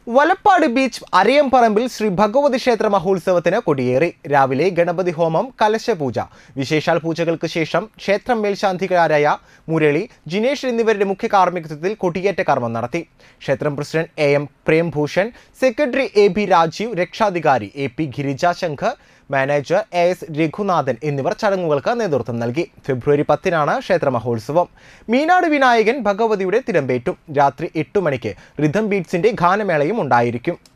Valappad beach അരയംപറമ്പിൽ ശ്രീ ഭഗവതി ക്ഷേത്ര മഹോത്സവത്തിന് കൊടിയേറി രാവിലെ ഗണപതി ഹോമം കലശപൂജ വിശേഷാൽ പൂജകൾക്ക് ശേഷം ക്ഷേത്രം മേൽശാന്തികാരായ മുരളി ജിനേഷ് എന്നിവരുടെ മുഖ്യ കാർമ്മികത്വത്തിൽ കൊടിയേറ്റ കർമ്മം നടത്തി ക്ഷേത്രം president A M Prembhushan secretary A B Rajeev രക്ഷാധികാരി A P Girijashankar manager A S Raghunathan എന്നിവർ ചടങ്ങുകൾക്ക് നേതൃത്വം നൽകി ഫെബ്രുവരി പത്തിനാണ് ക്ഷേത്ര മഹോത്സവം മീനാട് വിനായകൻ ഭഗവതിയുടെ തിരമ്പേറ്റും രാത്രി എട്ടു മണിക്ക് റിഥം ബീറ്റ്സിന്റെ ഗാനമേളയും ഉണ്ടായിരിക്കും